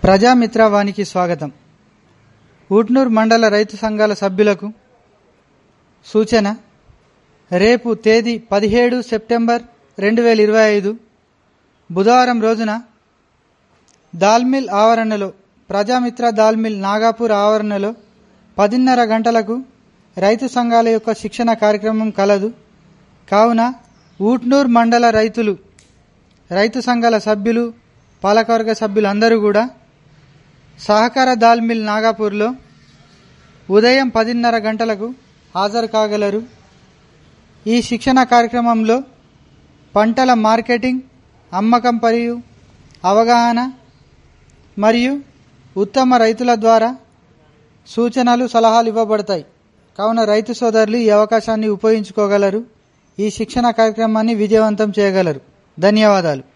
ప్రజామిత్రవానికి స్వాగతం ఊట్నూర్ మండల రైతు సంఘాల సభ్యులకు సూచన రేపు తేదీ పదిహేడు సెప్టెంబర్ రెండు వేల ఇరవై ఐదు బుధవారం రోజున దాల్మిల్ ఆవరణలో ప్రజామిత్ర దాల్మిల్ నాగాపూర్ ఆవరణలో పదిన్నర గంటలకు రైతు సంఘాల యొక్క శిక్షణ కార్యక్రమం కలదు కావున ఊట్నూర్ మండల రైతులు రైతు సంఘాల సభ్యులు పాలకవర్గ సభ్యులు అందరూ కూడా సహకార దాల్మిల్ నాగాపూర్లో ఉదయం పదిన్నర గంటలకు హాజరు కాగలరు ఈ శిక్షణ కార్యక్రమంలో పంటల మార్కెటింగ్ అమ్మకం మరియు అవగాహన మరియు ఉత్తమ రైతుల ద్వారా సూచనలు సలహాలు ఇవ్వబడతాయి కావున రైతు సోదరులు ఈ అవకాశాన్ని ఉపయోగించుకోగలరు ఈ శిక్షణ కార్యక్రమాన్ని విజయవంతం చేయగలరు ధన్యవాదాలు